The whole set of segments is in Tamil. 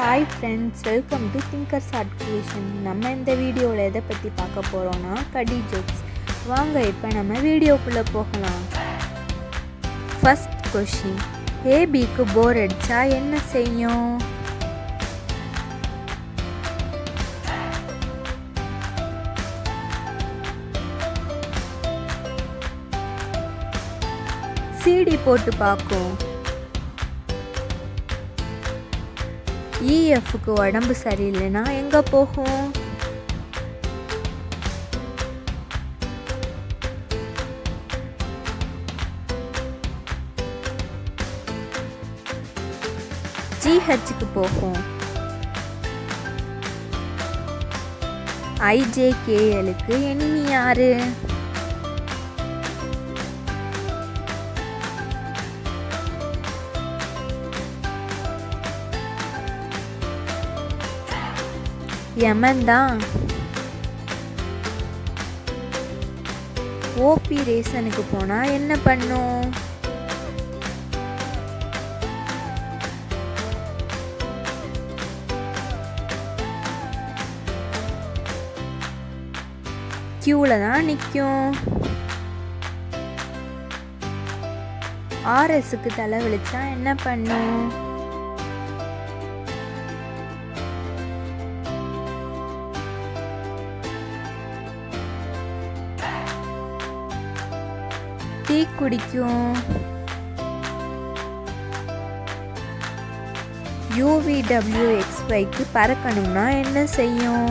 hi friends welcome to thinkers art creation நம்ம இந்த வீடியோவில் எதை பற்றி பார்க்க போகிறோன்னா கடி ஜோக்ஸ் வாங்க இப்போ நம்ம வீடியோக்குள்ளே போகலாம் ஃபஸ்ட் கொஷின் ஏபிக்கு போர் அடித்தா என்ன செய்யும் சிடி போட்டு பார்க்கும் இஎஃப்க்கு உடம்பு சரியில்லைன்னா எங்கே போகும் ஜிஹெச்சுக்கு போகும் ஐஜேகேஎலுக்கு எனிமி யாரு யமன் தான் ஓபி ரேசனுக்கு போனால் என்ன பண்ணும் க்யூவில் தான் நிற்கும் ஆர்எஸ்க்கு தலை வலிச்சா என்ன பண்ணும் டீ குடிக்கும் யூவிடபிள்யூஎக்ஸ்ஒய்க்கு பறக்கணும்னா என்ன செய்யும்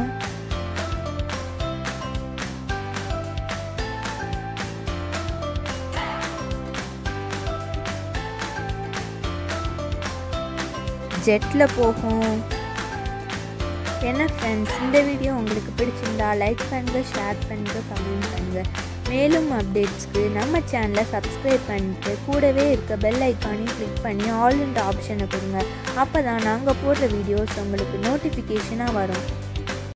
ஜெட்டில் போகும் என்ன ஃப்ரெண்ட்ஸ் இந்த வீடியோ உங்களுக்கு பிடிச்சிருந்தா லைக் பண்ணுங்கள் ஷேர் பண்ணுங்கள் கமெண்ட் பண்ணுங்கள் மேலும் அப்டேட்ஸ்க்கு நம்ம சேனலை சப்ஸ்கிரைப் பண்ணிட்டு கூடவே இருக்க பெல் ஐக்கானையும் கிளிக் பண்ணி ஆல் இந்த ஆப்ஷனை கொடுங்க அப்போ தான் நாங்கள் போடுற வீடியோஸ் உங்களுக்கு நோட்டிஃபிகேஷனாக வரும்